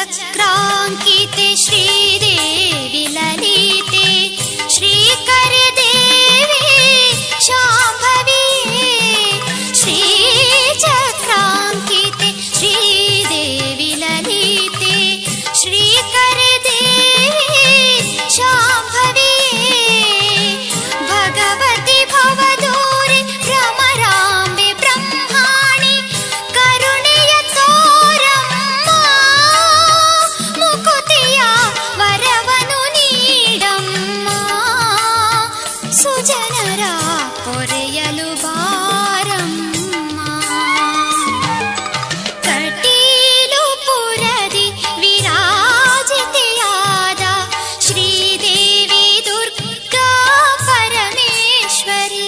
चक्राङ्किते श्रीदेवि ललिते श्रीकरे देवी शाम्भवी श्रीचक्राङ्किते श्रीदेवि ललिते श्रीकरे देवी शाम्भवी भगवति भवदूरि भ्रमराम्बे ब्रह्माणि करुणेय तोरಮ್ಮ ಮುಕುತಿಯ ವರವನು ನೀಡಮ್ಮ ಸುಜನರ ಪೊರೆಯಲು ಬಾರಮ್ಮ ಕಟೀಲು ಪುರದಿ ವಿರಾಜಿತೆಯಾದ ಶ್ರೀದೇವಿ ದುರ್ಗಾ ಪರಮೇಶ್ವರಿ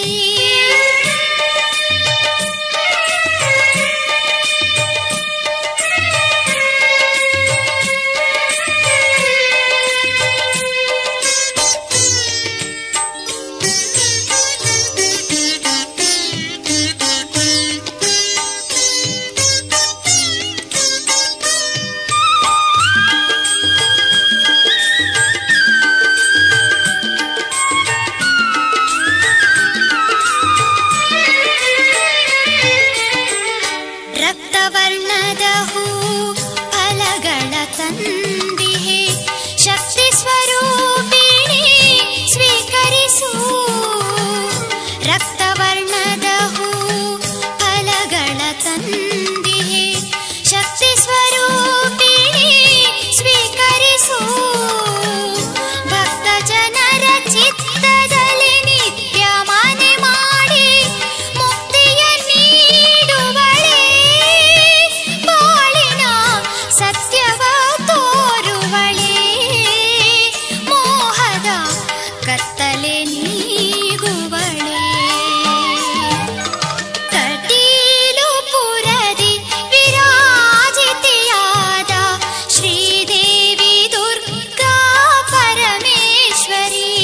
ರಕ್ತವರ್ಣದ ಹೂ ಫಲಗಳ ತಂದಿಹೆ ಶಕ್ತಿ ಸ್ವರೂಪಿಣಿ ಸ್ವೀಕರಿಸು ರಕ್ತವರ್ಣದ ಹೂ ಫಲಗಳ ತಂದಿಹೆ ಶಕ್ತಿ ಸ್ವರೂಪಿಣಿ ಸ್ವೀಕರಿಸು ಭಕ್ತ ಜನರ ಚಿತ್ತದಲ್ಲಿ ನಿತ್ಯ ಮನೆ ಮಾಡಿ ಮುಕ್ತಿಯ ನೀಡುವಳೆ ಬಾಳಿನ ಸತ್ಯವ ತೋರುವಳೆ ಮೋಹದ ಕತ್ತಲೆ ನೀಗುವಳೆ ಕಟೀಲು ಪುರದಿ ವಿರಾಜಿತೆಯಾದ ಶ್ರೀದೇವಿ ದುರ್ಗಾ ಪರಮೇಶ್ವರಿ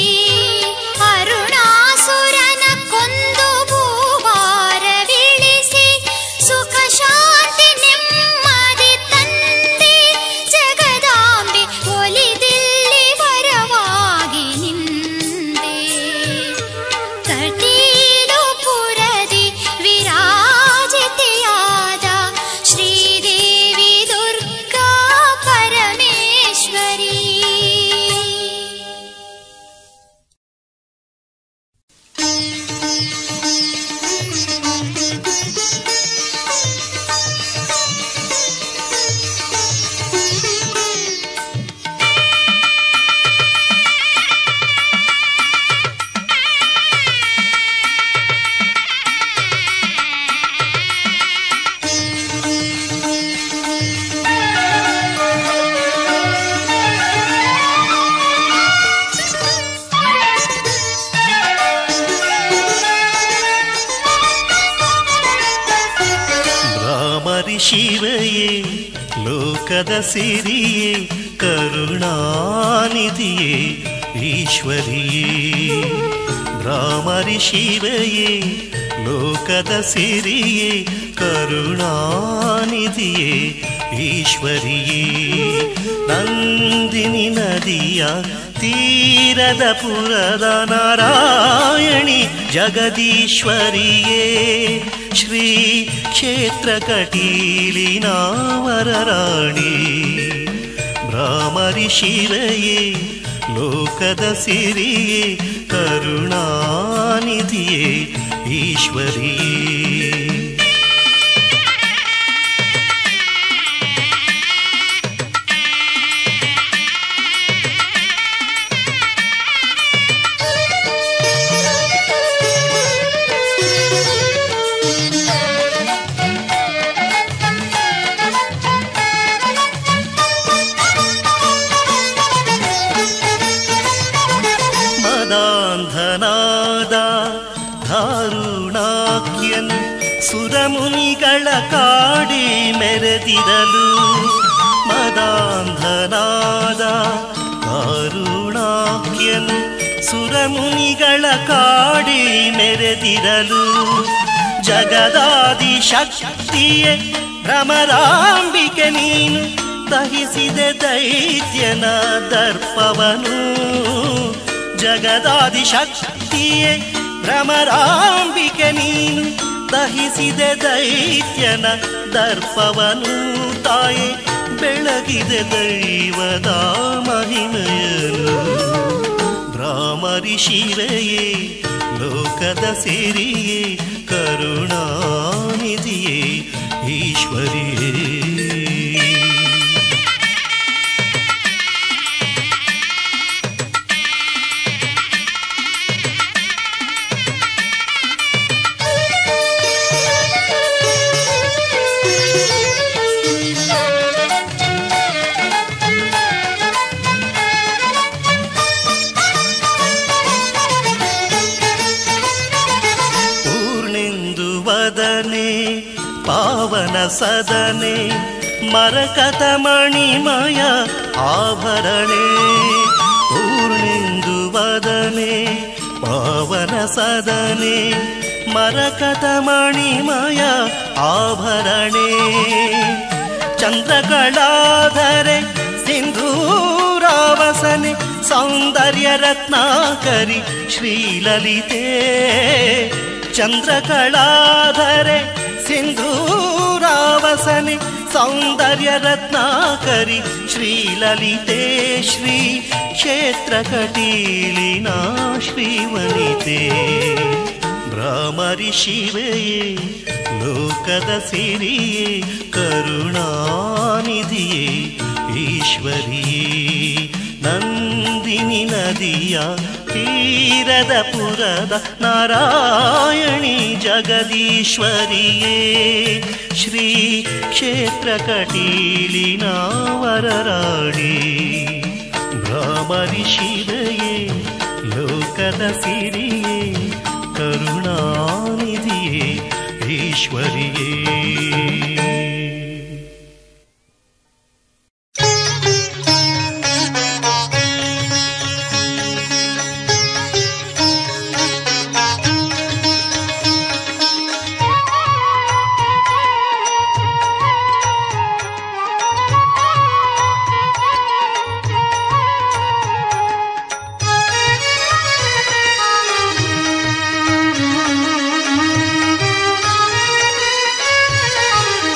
ಅರುಣಾಸುರನ ಕೊಂದು ಭೂಭಾರವಿಳಿಸಿ ಸುಖ ಶಾಂತಿ ನೆಮ್ಮದಿ ತಂದೆ ಜಗದಾಂಬೆ ಒಲಿದಿಲ್ಲಿ ವರವಾಗಿ ನಿಂದೆ ಕಟೀಲು ಪುರದಿ ವಿರಾಜಿತೆಯಾದ ಶ್ರೀದೇವಿ ದುರ್ಗಾ ಪರಮೇಶ್ವರಿ ಭ್ರಾಮರಿ ಶಿವೆಯೇ ಲೋಕದ ಸಿರಿಯೇ ಕರುಣಾನಿಧಿಯೇ ಈಶ್ವರಿಯೇ ಭ್ರಾಮರಿ ಶಿವೆಯೇ ಲೋಕದ ಸಿರಿಯೇ ಕರುಣಾನಿಧಿಯೇ ಈಶ್ವರಿಯೇ ನಂದಿನಿ ನದಿಯ ತೀರದ ಪುರದ ನಾರಾಯಣಿ ಜಗದೀಶ್ವರಿಯೇ ಶ್ರೀ ಕ್ಷೇತ್ರ ಕಟೀಲಿನ ವರರಾಣಿ ಭ್ರಾಮರಿ ಶಿವೆಯೇ ಲೋಕದ ಸಿರಿಯೇ ಕರುಣಾನಿಧಿಯೇ ಈಶ್ವರಿಯೇ ಮದಾಂಧನಾದ ಧಾರುಣಾಖ್ಯನ್ ಸುರಮುನಿಗಳ ಕಾಡಿ ಮೆರೆದಿರಲು ಮದಾಂಧನಾದ ಧಾರುಣಾಖ್ಯನ್ ಸುರಮುನಿಗಳ ಕಾಡಿ ಮೆರೆದಿರಲು ಜಗದಾದಿ ಶಕ್ತಿಯೇ ಭ್ರಮರಾಂಬಿಕೆ ನೀನು ದಹಿಸಿದೆ ದೈತ್ಯನ ದರ್ಪವನು ಜಗದಾದಿ ಶಕ್ತಿಯೇ ಭ್ರಮರಾಂಬಿಕೆ ನೀನು ದಹಿಸಿದೆ ದೈತ್ಯನ ದರ್ಪವನು ತಾಯೆ ಬೆಳಗಿದೆ ದೈವದ ಮಹಿಮೆಯನು ಭ್ರಾಮರಿ ಶಿವೆಯೇ ಲೋಕದ ಸಿರಿಯೇ ಕರುಣಾನಿಧಿಯೇ ಈಶ್ವರಿಯೇ ಪೂರ್ಣೆಂದು ವದನೆ ಪಾವನ ಸದನೆ ಮರಕತ ಮಣಿಮಯ ಆಭರಣೆ ಪೂರ್ಣೆಂದು ವದನೆ ಪಾವನ ಸದನೆ ಮರಕತ ಮಣಿಮಯ ಆಭರಣೆ ಚಂದ್ರಗಳಾಧರೆ ಸಿಂಧೂರಾವಸನೆ ಸೌಂದರ್ಯ ರತ್ನಾಕರಿ ಶ್ರೀಲಲಿತೆ ಚಂದ್ರಕಳಾಧರೆ ಸಿಂಧೂರಾವಸನೆ ಸೌಂದರ್ಯ ರತ್ನಾಕರಿ ಶ್ರೀಲಲಿತೆ ಶ್ರೀ ಕ್ಷೇತ್ರ ಕಟೀಲಿನ ಶ್ರೀವನಿತೆ ಭ್ರಾಮರಿ ಶಿವೆಯೇ ಲೋಕದ ಸಿರಿಯೇ ಕರುಣಾನಿಧಿಯೇ ಈಶ್ವರಿಯೇ ನಂದಿನಿ ನದಿಯ ತೀರದ ಪುರದ ನಾರಾಯಣಿ ಜಗದೀಶ್ವರಿಯೇ ಶ್ರೀ ಕ್ಷೇತ್ರ ಕಟೀಲಿನ ವರರಾಡಿ ಭ್ರಾಮರಿ ಶಿವೆಯೇ ಲೋಕದ ಸಿರಿಯೇ ಕರುಣಾನಿಧಿಯೇ ಈಶ್ವರಿಯೇ Thank you.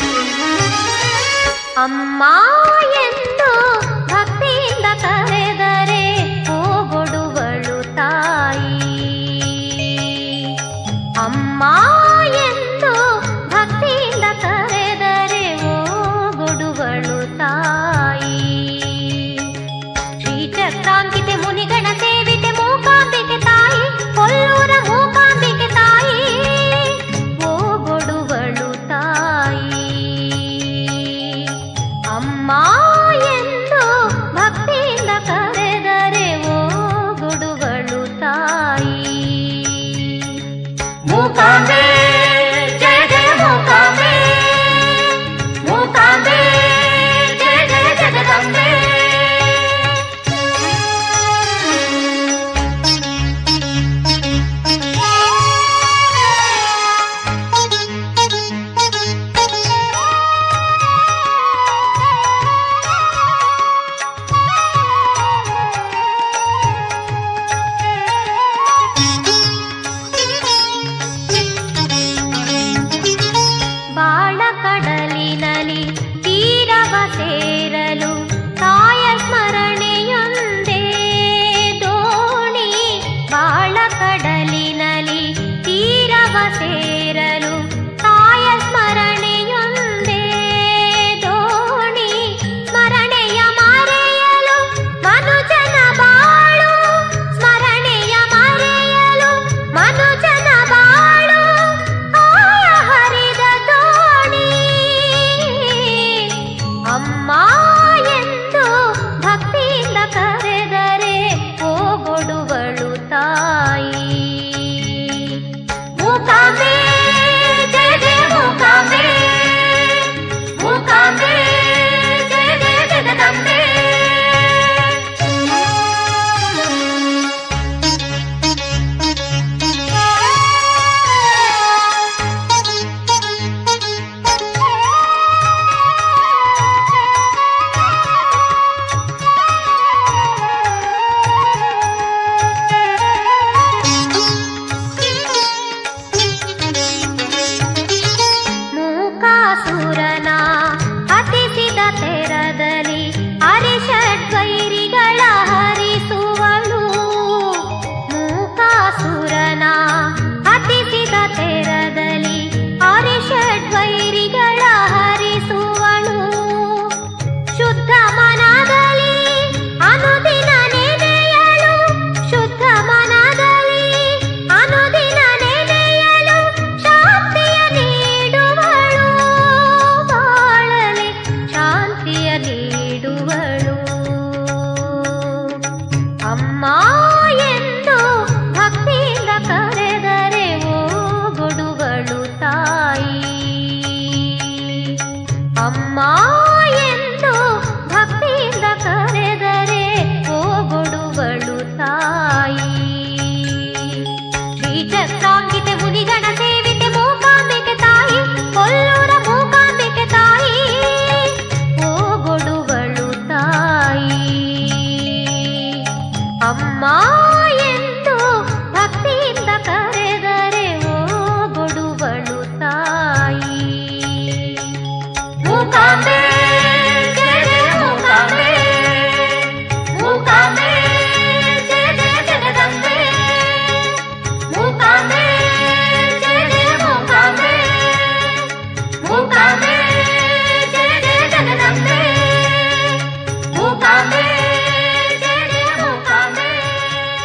ಅಮ್ಮ ಎಂದು ಭಕ್ತಿಯಿಂದ ಕರೆದರೆ ಓಗೊಡುವಳು ತಾಯಿ ಮೂಕಾಂಬೆ ಜಯ ಜಯ ಮೂಕಾಂಬೆ ಮೂಕಾಂಬೆ ಜಯ ಜಯ ಜಗದಂಬೆ ಮೂಕಾಂಬೆ ಜಯ ಜಯ ಮೂಕಾಂಬೆ ಮೂಕಾಂಬೆ ಜಯ ಜಯ ಜಗದಂಬೆ ಮೂಕಾಂಬೆ ಜಯ ಜಯ ಮೂಕಾಂಬೆ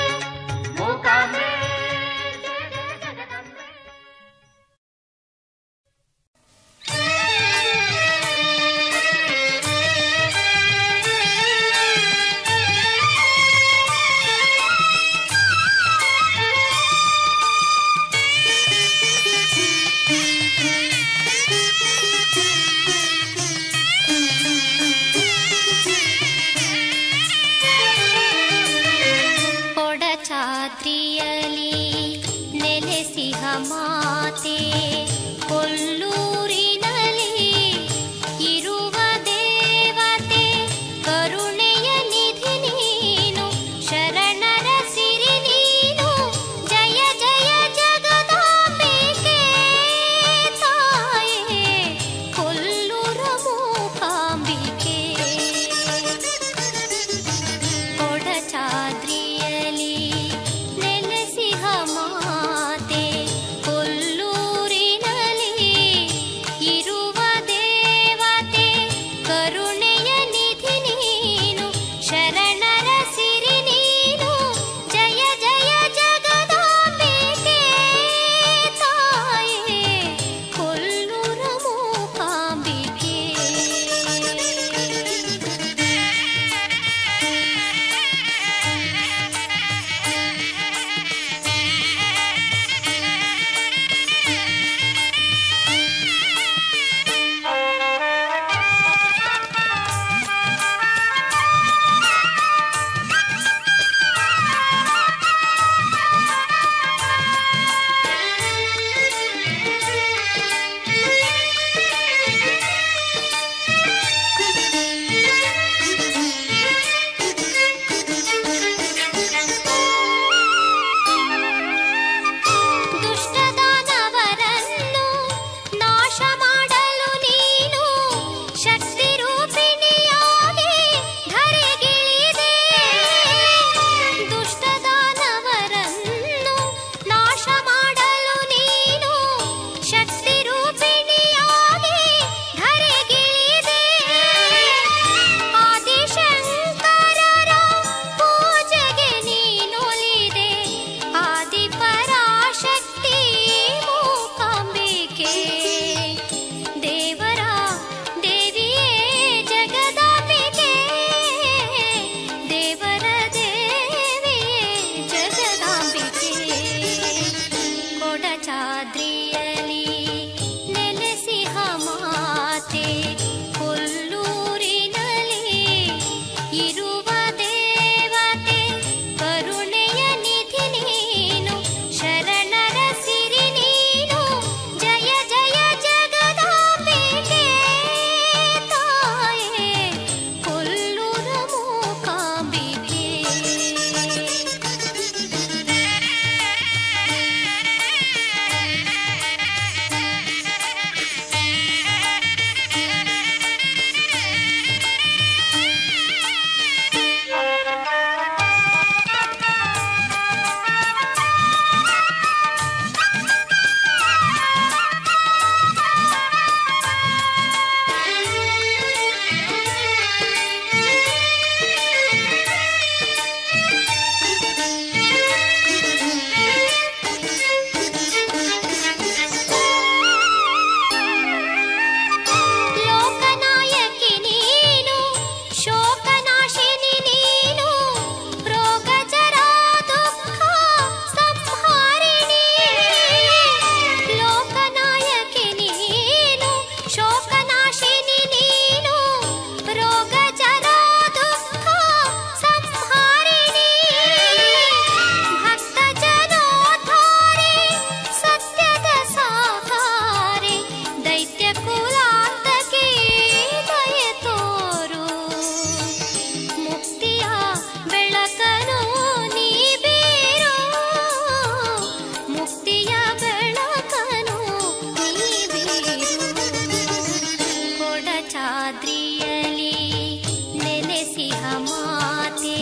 ನೆಲೆಸಿಹ ಮಾತೆ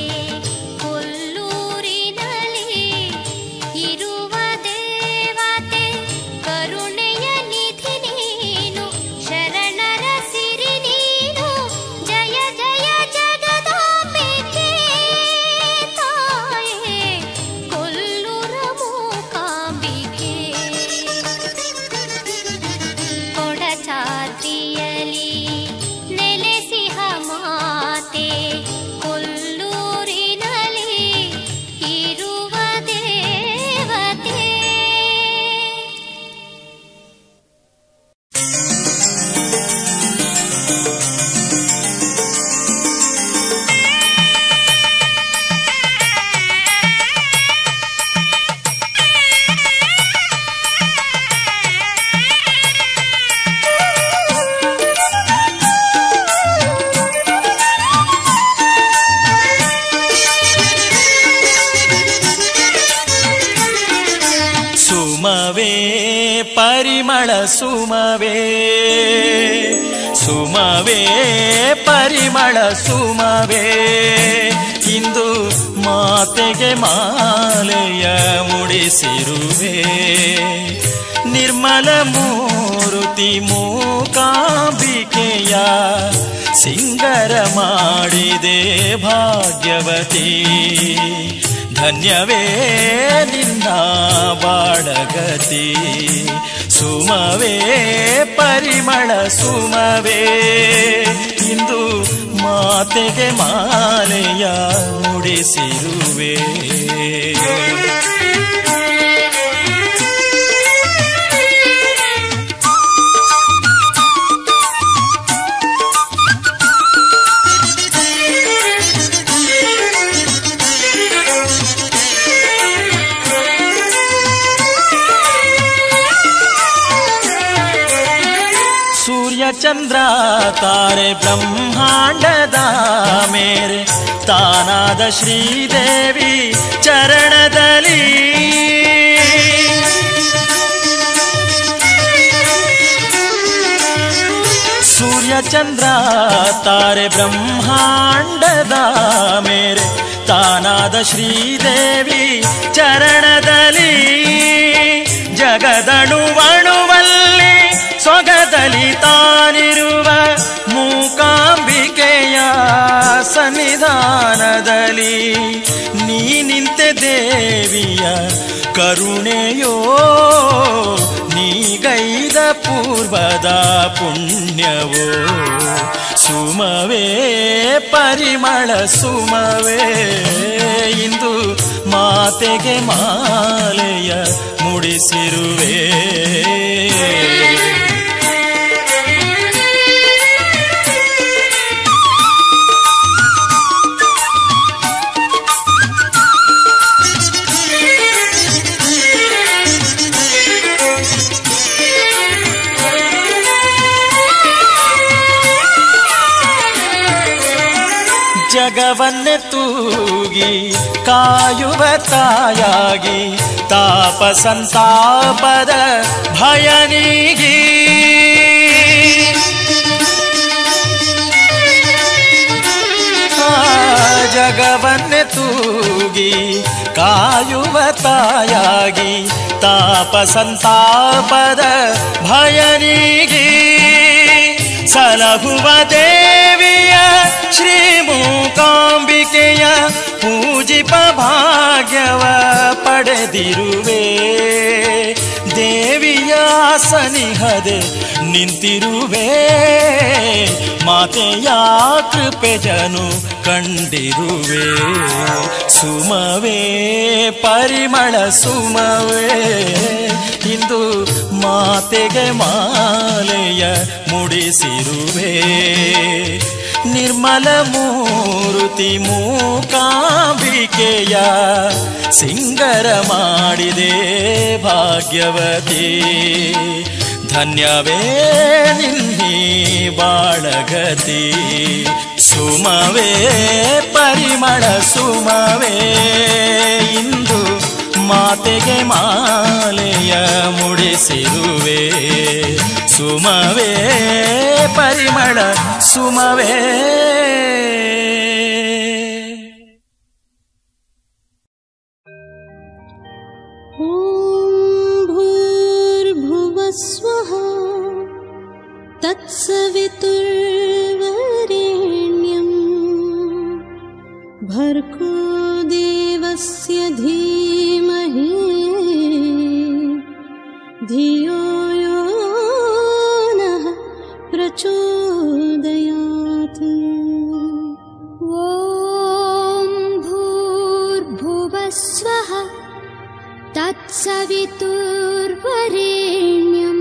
ಕೊಲ್ಲೂರಿನಲ್ಲಿ ಇರುವ ದೇವತೆ ಕರುಣೆಯ ನಿಧಿ ನೀನು ಶರಣರ ಸಿರಿ ನೀನು ಜಯ ಜಯ ಜಗದಾಂಬಿಕೆ ತಾಯೇ ಕೊಲ್ಲೂರ ಮೂಕಾಂಬಿಕೆ ಕೊಡಚಾದ್ರಿಯಲಿ ನೆಲೆಸಿಹ ಮಾತೆ ಕೊಲ್ಲೂರಿನಲ್ಲಿ ಇರುವ ದೇವತೆ ಸುಮವೇ ಪರಿಮಳ ಸುಮವೇ ಸುಮವೇ ಪರಿಮಳ ಸುಮವೇ ಇಂದು ಮಾತೆಗೆ ಮಾಲೆಯ ಮುಡಿಸಿರುವೆ ನಿರ್ಮಲ ಮೂರುತಿ ಮೂಕಾಂಬಿಕೆಯ ಸಿಂಗರ ಮಾಡಿದೆ ಭಾಗ್ಯವತಿ ಧನ್ಯವೇ ನಿನ್ನ ಬಾಳಗತಿ ಸುಮವೇ ಪರಿಮಳ ಸುಮವೇ ಇಂದು ಮಾತೆಗೆ ಮಾಲೆಯ ಮುಡಿಸಿರುವೆ ಸೂರ್ಯ ಚಂದ್ರ ತಾರೆ ಬ್ರಹ್ಮಾಂಡದ ಮೇರೆ ತಾನಾದ ಶ್ರೀದೇವಿ ಚರಣದಲ್ಲಿ ಸೂರ್ಯ ಚಂದ್ರ ತಾರೆ ಬ್ರಹ್ಮಾಂಡದ ಮೇರೆ ತಾನಾದ ಶ್ರೀದೇವಿ ಚರಣದಲ್ಲಿ ಜಗದಣುವಣುವಲ್ಲಿ ಸೊಗದಲ್ಲಿ ತಾನಿರುವ ಮೂಕಾಂಬಿಕೆಯ ಸನ್ನಿಧಾನದಲ್ಲಿ ನೀ ನಿಂತೆ ದೇವಿಯ ಕರುಣೆಯೋ ನೀಗೈದ ಪೂರ್ವದ ಪುಣ್ಯವೋ ಸುಮವೇ ಪರಿಮಳ ಸುಮವೇ ಇಂದು ಮಾತೆಗೆ ಮಾಲೆಯ ಮುಡಿಸಿರುವೆ ಜಗವನ್ನೇ ತೂಗಿ ಕಾಯುವ ತಾಯಾಗಿ ತಾಪ ಸಂತಾಪದ ಭಯ ನೀಗಿ ಆ ಜಗವನ್ನೇ ತೂಗಿ ಕಾಯುವ ತಾಯಾಗಿ ತಾಪ ಸಂತಾಪದ ಭಯ ನೀಗಿ ಸಲಹುವ ದೇವಿಯ ಶ್ರೀ ಮೂಕಾಂಬಿಕೆಯ ಪೂಜಿಪ ಭಾಗ್ಯವ ಪಡೆದಿರುವೆ ದೇವಿಯ ಸನಿಹದೆ ನಿಂತಿರುವೆ ಮಾತೆಯ ಕೃಪೆ ಜನು ಕಂಡಿರುವೆ ಸುಮವೇ ಪರಿಮಳ ಸುಮವೇ ಇಂದು ಮಾತೆಗೆ ಮಾಲೆಯ ಮುಡಿಸಿರುವೆ ನಿರ್ಮಲ ಮೂರುತಿ ಮೂಕಾಂಬಿಕೆಯ ಸಿಂಗರ ಮಾಡಿದೆ ಭಾಗ್ಯವತಿ ಧನ್ಯವೇ ನಿನ್ನಿ ಬಾಳಗತಿ ಸುಮವೇ ಪರಿಮಳ ಸುಮವೇ ಇಂದು ಮಾತೆಗೆ ಮಾಲೆಯ ಮುಡಿಸಿರುವೆ ಸುಮವೇ ಪರಿಮಳ ಸುಮವೇ भर्गो देवस्य धीमहि धियो यो नः प्रचोदयात् ॐ भूर्भुवस्वः तत्सवितुर्वरेण्यम्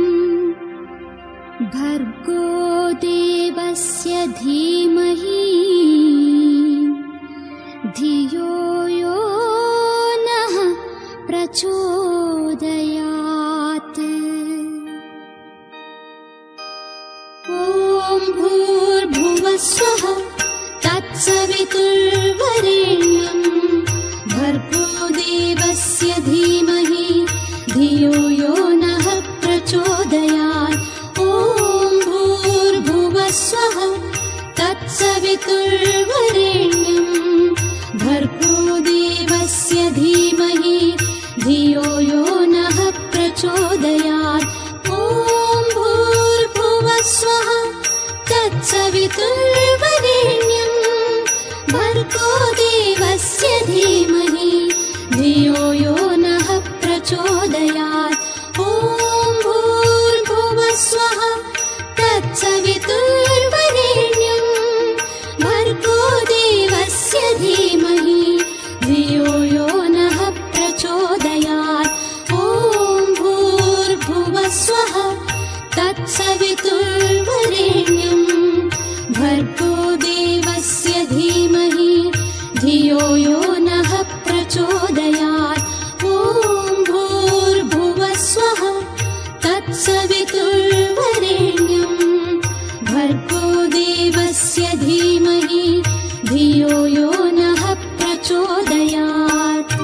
भर्गो देवस्य धीमहि धियो यो नः प्रचोदयात् ॐ भूर्भुवस्वः तत्सवितुर्वरेण्यम् भर्गो देवस्य धीमहि धियो यो नः प्रचोदयात् ॐ भूर्भुवस्वः तत्सवितुर्वरेण्यम् भर्गो देवस्य धीमहि धियो यो नः प्रचोदयात् ॐ भूर्भुवस्वः तत्सवितुर्वरेण्यम् भर्गो देवस्य धीमहि धियो यो नः प्रचोदयात् ॐ भूर्भुवस्वः तत्सवितुर्वरेण्यम् भर्गो देवस्य धीमहि धियो यो नः प्रचोदयात् ॐ भूर्भुवस्वः तत्सवितुर्वरेण्यम् भर्गो देवस्य धीमहि धियो यो नः प्रचोदयात् ॐ भूर्भुवस्वः तत्सवितुर्वरेण्यम् भर्गो देवस्य धीमहि धियो यो नः प्रचोदयात्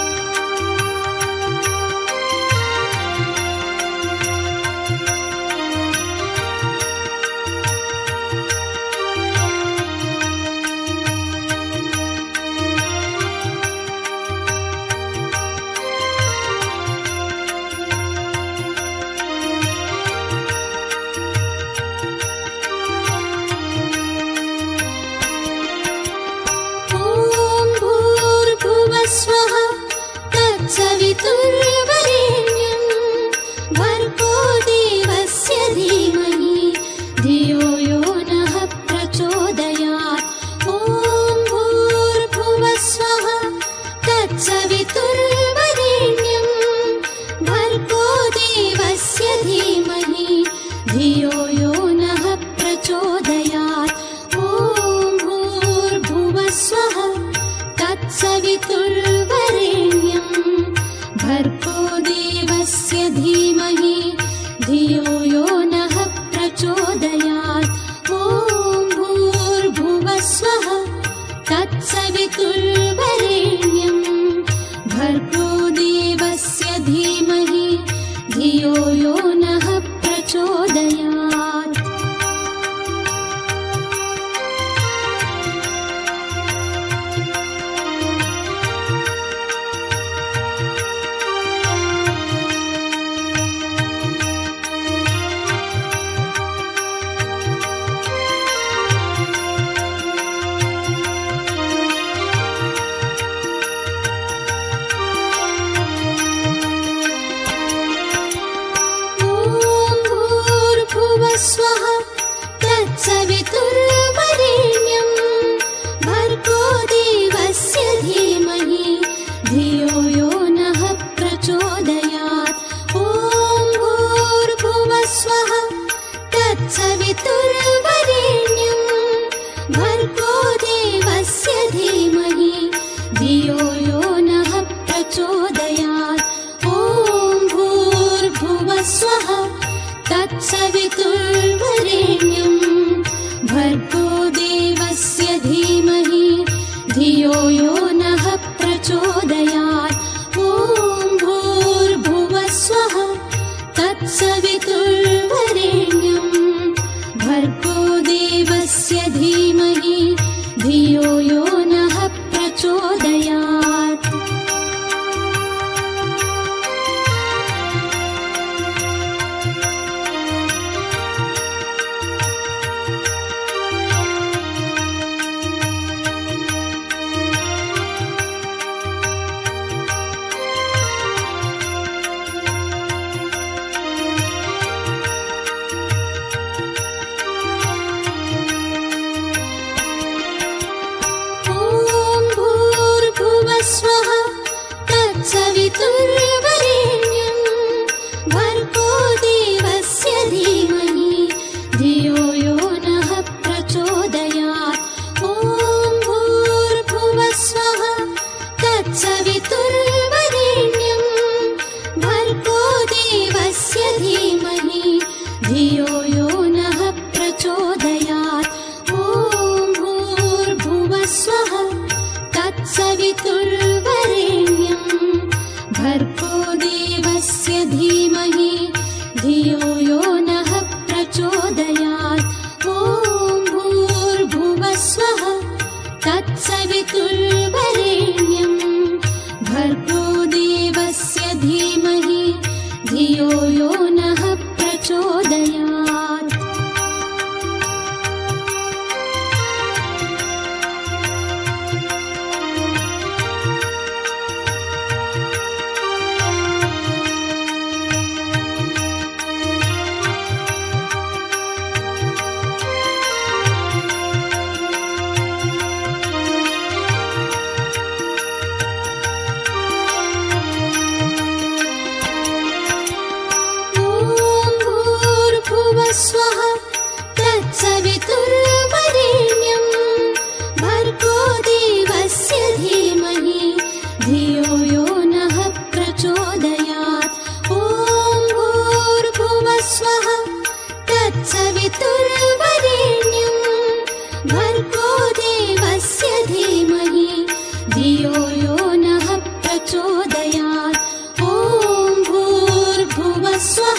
ॐ भूर्भुवस्वः तत्सवितुर्वरेण्यम् भर्गो देवस्य धीमहि धियो यो नः प्रचोदयात् ॐ भूर्भुवस्वः तत्सवितुर्वरेण्यम् भर्गो देवस्य धीमहि धियो यो नः प्रचोदयात् ॐ भूर्भुवस्वः तत्सवितुर्वरेण्यम् भर्गो देवस्य धीमहि धियो यो नः प्रचोदयात् ॐ भूर्भुवस्वः तत्सवितुर्वरेण्यम् भर्गो देवस्य धीमहि धियो यो नः प्रचोदयात् ॐ भूर्भुवस्वः तत्सवितुर्वरेण्यम् भर्गो देवस्य धीमहि धियो यो नः प्रचोदयात् ॐ भूर्भुवस्वः तत्सवितुर्वरेण्यम् भर्गो देवस्य धीमहि धियो यो नः प्रचोदयात् ॐ भूर्भुवस्वः तत्सवितुर्वरेण्यम् भर्गो देवस्य धीमहि धियो यो नः प्रचोदयात् ॐ भूर्भुवस्वः तत्सवितुर्वरेण्यम् भर्गो देवस्य धीमहि धियो यो नः प्रचोदयात् ॐ भूर्भुवस्वः तत्सवितुर्वरेण्यम् भर्गो देवस्य धीमहि धियो यो नः प्रचोदयात् ॐ भूर्भुवस्वः तत्सवितुर्वरेण्यम् भर्गो देवस्य धीमहि धियो यो नः प्रचोदयात् ॐ भूर्भुवस्वः तत्सवितुर्वरेण्यम् भर्गो देवस्य धीमहि धियो यो नः प्रचोदयात् ॐ भूर्भुवस्वः तत्सवितुर्वरेण्यम् भर्गो देवस्य धीमहि धियो यो नः प्रचोदयात् ॐ भूर्भुवस्वः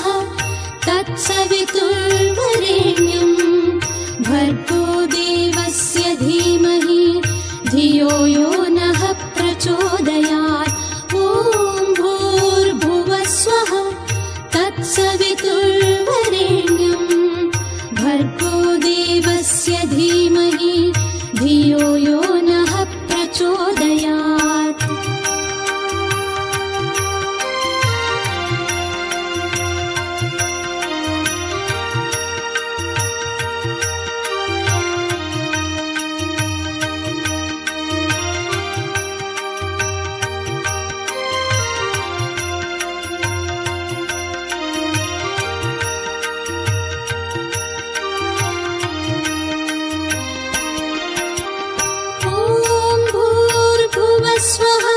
तत्सवितुर्वरेण्यम् भर्गो देवस्य धीमहि धियो यो नः प्रचोदयात् ॐ भूर्भुवस्वः तत्सवितुर्वरेण्यम् भर्गो देवस्य धीमहि धियो यो नः प्रचोदयात् ॐ भूर्भुवस्वः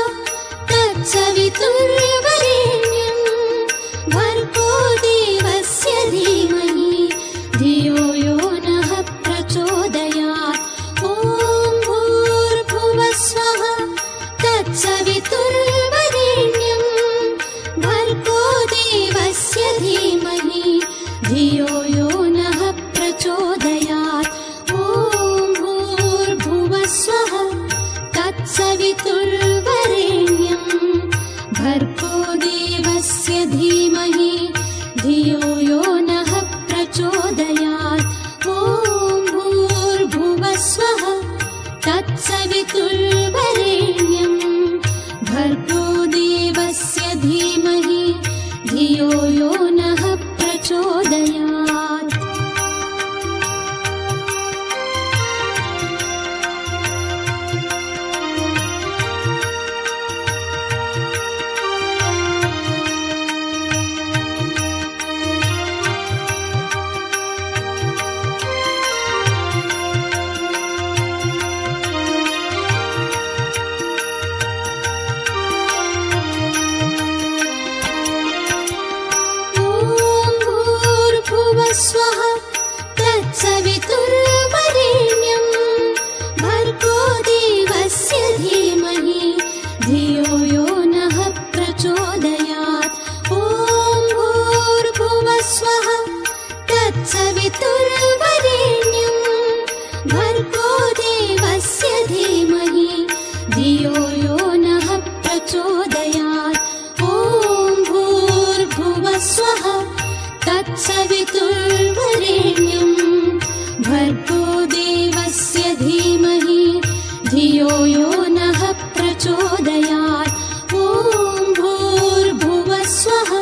तत्सवितुर्वरेण्यम् भर्गो देवस्य धीमहि धियो यो नः प्रचोदयात् ॐ भूर्भुवस्वः तत्सवितुर्वरेण्यम् भर्गो देवस्य धीमहि धियो यो नः प्रचोदयात् ॐ भूर्भुवस्वः तत्सवितुर्वरेण्यम् भर्गो देवस्य धीमहि धियो यो नः प्रचोदयात् ॐ भूर्भुवस्वः तत्सवितुर्वरेण्यम् भर्गो देवस्य धीमहि धियो यो नः प्रचोदयात् ॐ भूर्भुवस्वः तत्सवितुर्वरेण्यम् भर्गो देवस्य धीमहि धियो यो नः प्रचोदयात् ॐ भूर्भुवस्वः तत्सवितुर्वरेण्यम् भर्गो देवस्य धीमहि धियो यो नः प्रचोदयात् ॐ भूर्भुवस्वः तत्सवितुर्वरेण्यम् भर्गो देवस्य धीमहि धियो यो नः प्रचोदयात् ॐ भूर्भुवस्वः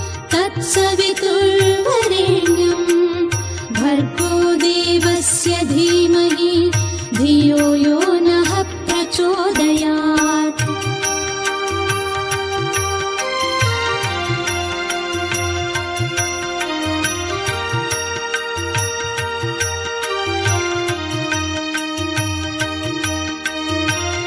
तत्सवितुर्वरेण्यम् भर्गो देवस्य धीमहि धियो यो नः प्रचोदयात् ॐ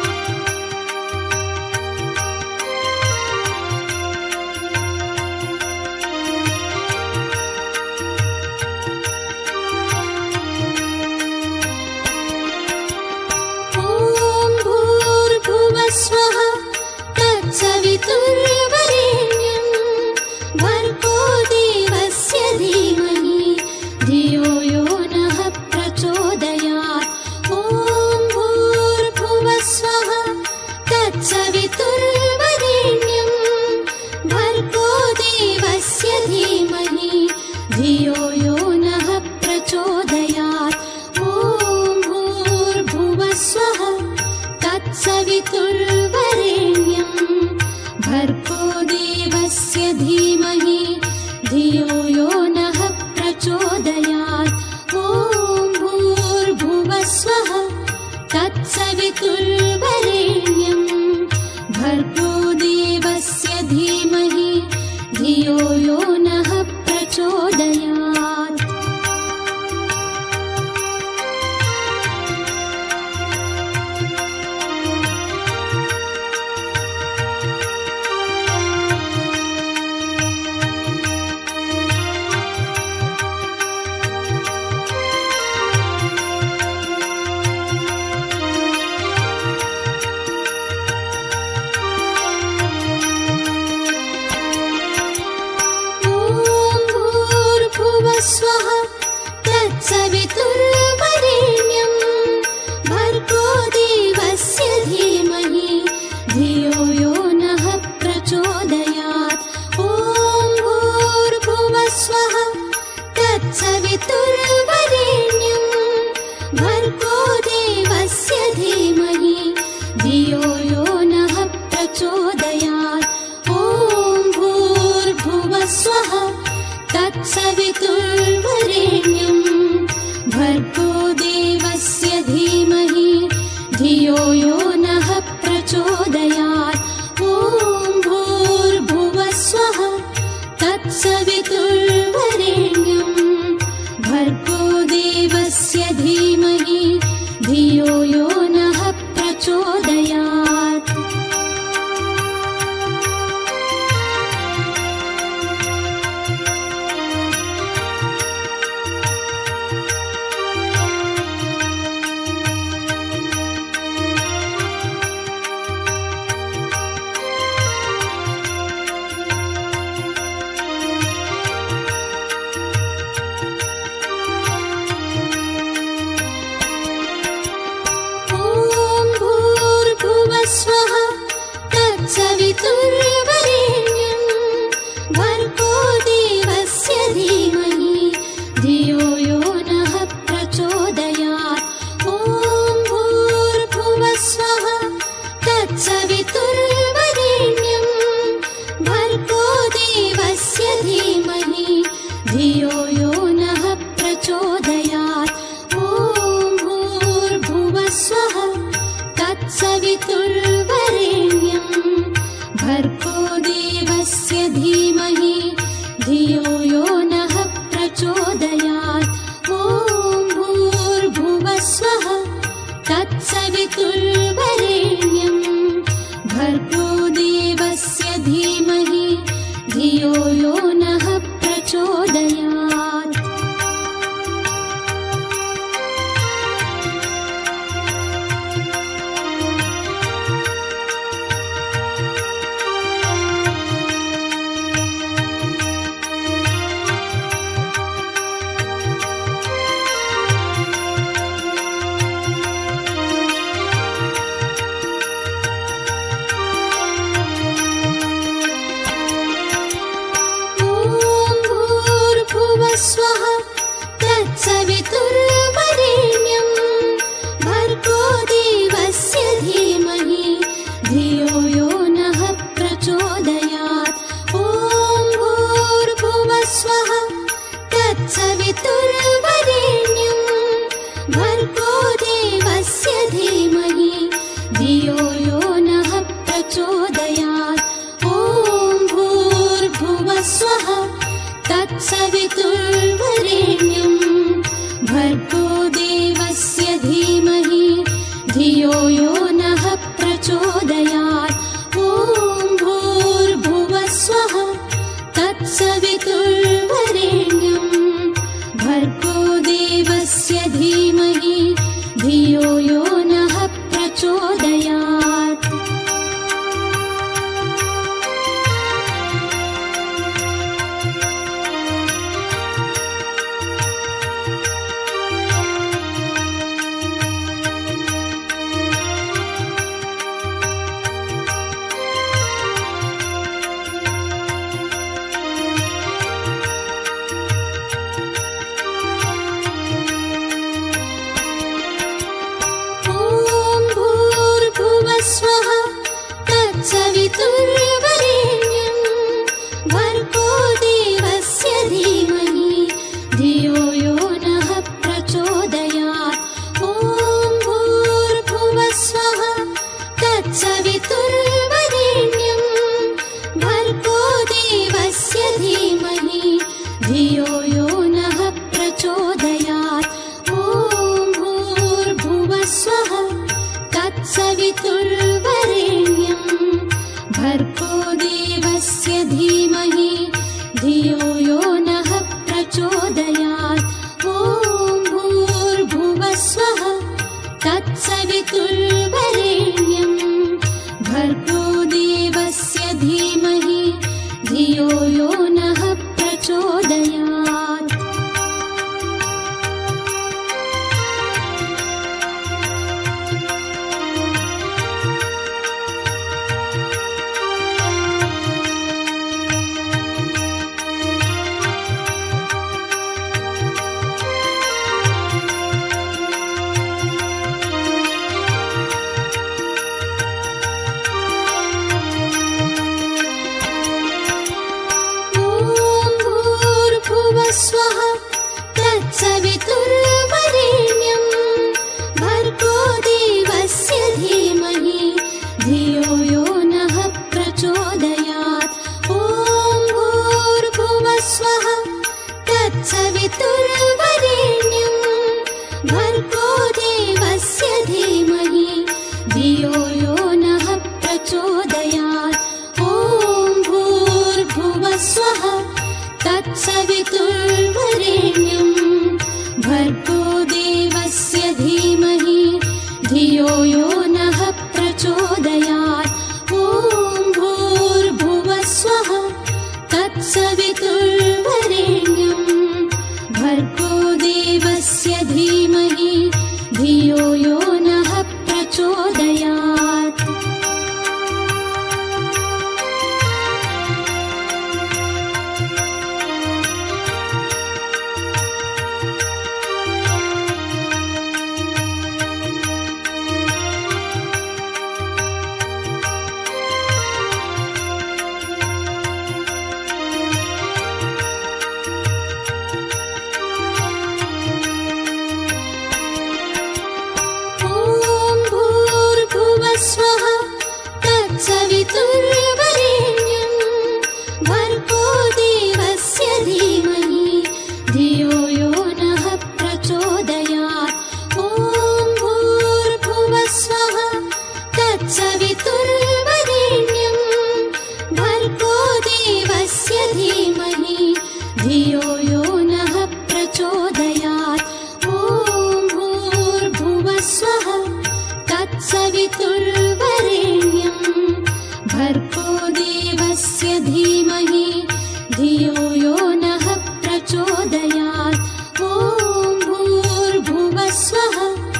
धियो यो नः प्रचोदयात् ॐ भूर्भुवस्वः तत्सवितुर्वरेण्यम् भर्गो देवस्य धीमहि धियो यो नः प्रचोदयात् ॐ भूर्भुवस्वः तत्सवितुर्वरेण्यम् भर्गो देवस्य धीमहि धियो यो नः प्रचोदयात् ॐ भूर्भुवस्वः तत्सवितुर्वरेण्यम् भर्गो देवस्य धीमहि धियो यो नः प्रचोदयात् ॐ भूर्भुवस्वः तत्सवितुर्वरेण्यम् भर्गो देवस्य धीमहि धियो यो नः प्रचोदयात् ॐ भूर्भुवस्वः तत्सवितुर्वरेण्यम् भर्गो देवस्य धीमहि धियो यो नः प्रचोदयात् ॐ भूर्भुवस्वः तत्सवितुर्वरेण्यम् भर्गो देवस्य धीमहि धियो यो नः प्रचोदयात् ॐ भूर्भुवस्वः तत्सवितुर्वरेण्यम् भर्गो देवस्य धीमहि धियो यो नः प्रचोदयात् ॐ भूर्भुवस्वः तत्सवितुर्वरेण्यम् भर्गो देवस्य धीमहि धियो यो नः प्रचोदयात् ॐ भूर्भुवस्वः तत्सवितुर्वरेण्यम् भर्गो देवस्य धीमहि धियो यो नः प्रचोदयात् ॐ भूर्भुवस्वः तत्सवितुर्वरेण्यम् भर्गो देवस्य धीमहि धियो यो नः प्रचोदयात् ॐ भूर्भुवस्वः तत्सवितुर्वरेण्यम् भर्गो देवस्य धीमहि धियो यो नः प्रचोदयात् ॐ भूर्भुवस्वः तत्सवितुर्वरेण्यम् भर्गो देवस्य धीमहि धियो यो नः प्रचोदयात् ॐ भूर्भुवस्वः तत्सवितुर्वरेण्यम् भर्गो देवस्य धीमहि धियो यो नः प्रचोदयात् ॐ धियो यो नः प्रचोदयात् ॐ भूर्भुवः स्वः तत्सवितुर्वरेण्यम् भर्गो देवस्य धीमहि धियो यो नः प्रचोदयात् ॐ भूर्भुवः स्वः तत्सवितुर्वरेण्यम् भर्गो देवस्य धीमहि धियो यो नः प्रचोदयात् ॐ भूर्भुवः स्वः तत्सवितुर्वरेण्यम् भर्गो देवस्य धीमहि धियो यो नः प्रचोदयात् ॐ भूर्भुवः स्वः तत्सवितुर्वरेण्यम् भर्गो देवस्य धीमहि धियो यो नः प्रचोदयात् ॐ भूर्भुवः स्वः तत्सवितुर्वरेण्यम् भर्गो देवस्य धीमहि धियो यो नः प्रचोदयात् ॐ भूर्भुवः स्वः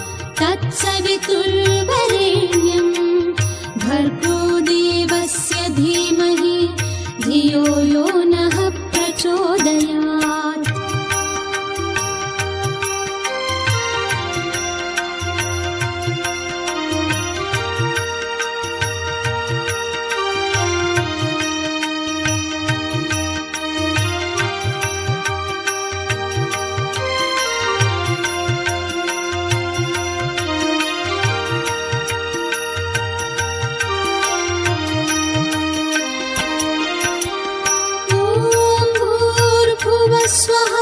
तत्सवितुर्वरेण्यम् भर्गो देवस्य धीमहि धियो यो नः प्रचोदयात् ॐ भूर्भुवः स्वः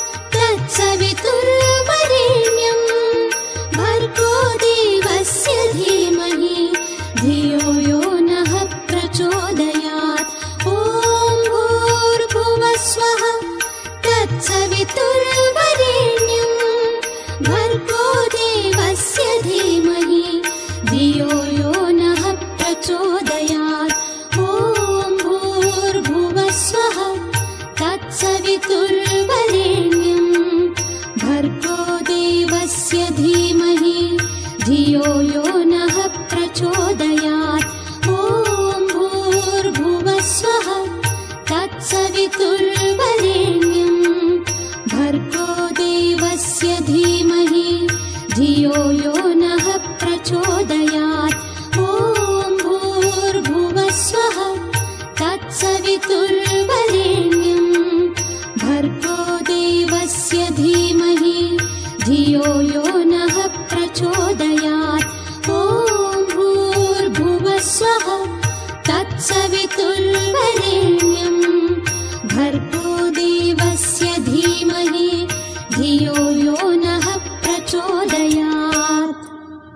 तत्सवितुर्वरेण्यम् भर्गो देवस्य धीमहि धियो यो नः प्रचोदयात् ॐ भूर्भुवः स्वः तत्सवितुर्वरेण्यम् भर्गो देवस्य धीमहि धियो यो नः प्रचोदयात् ॐ भूर्भुवः स्वः तत्सवितुर्वरेण्यम् भर्गो देवस्य धीमहि धियो यो नः प्रचोदयात् ॐ भूर्भुवः स्वः तत्सवितुर्वरेण्यम् भर्गो देवस्य धीमहि धियो यो नः प्रचोदयात् ॐ भूर्भुवः स्वः तत्सवितुर्वरेण्यम् भर्गो देवस्य धीमहि धियो यो नः प्रचोदयात् ॐ भूर्भुवः स्वः तत्सवितुर्वरेण्यम् भर्गो देवस्य धीमहि धियो यो नः प्रचोदयात्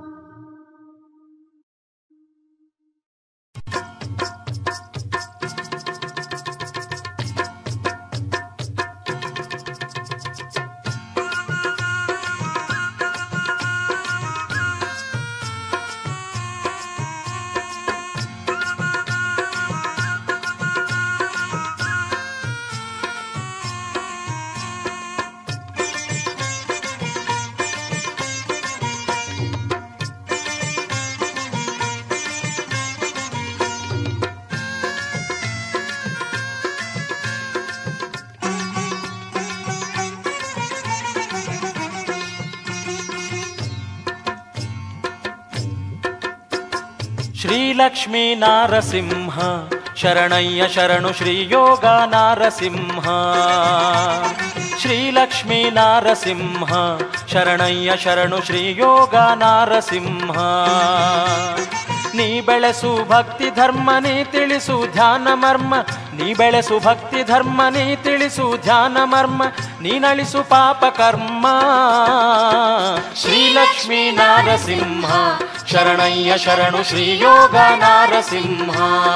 ಶ್ರೀಲಕ್ಷ್ಮೀ ನಾರಸಿಂಹ ಶರಣಯ್ಯ ಶರಣು ಶ್ರೀಯೋಗ ನಾರಸಿಂಹ ಶ್ರೀಲಕ್ಷ್ಮೀ ನಾರಸಿಂಹ ಶರಣಯ್ಯ ಶರಣು ಶ್ರೀಯೋಗ ನಾರಸಿಂಹ ನೀ ಬೆಳೆಸು ಭಕ್ತಿ ಧರ್ಮ ನೀ ತಿಳಿಸು ಧ್ಯಾನ ಮರ್ಮ ನೀ ಬೆಳೆಸು ಭಕ್ತಿ ಧರ್ಮ ನೀ ತಿಳಿಸು ಧ್ಯಾನ ಮರ್ಮ ನೀನಳಿಸು ಪಾಪ ಕರ್ಮ ಶ್ರೀಲಕ್ಷ್ಮೀ ನಾರಸಿಂಹ ಶರಣಯ್ಯ ಶರಣು ಶ್ರೀ ಯೋಗ ನಾರಸಿಂಹ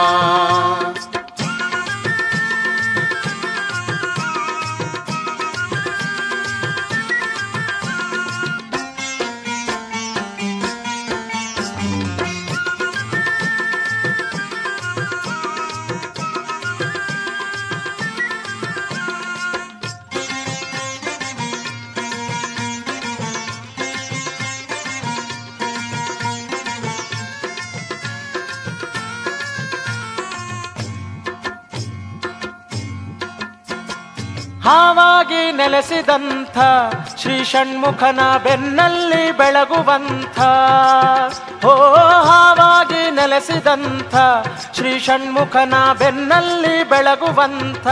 ಹಾವಾಗಿ ನೆಲೆಸಿದಂಥ ಶ್ರೀ ಷಣ್ಮುಖನ ಬೆನ್ನಲ್ಲಿ ಬೆಳಗುವಂಥ ಓ ಹಾವಾಗಿ ನೆಲೆಸಿದಂಥ ಶ್ರೀ ಷಣ್ಮುಖನ ಬೆನ್ನಲ್ಲಿ ಬೆಳಗುವಂಥ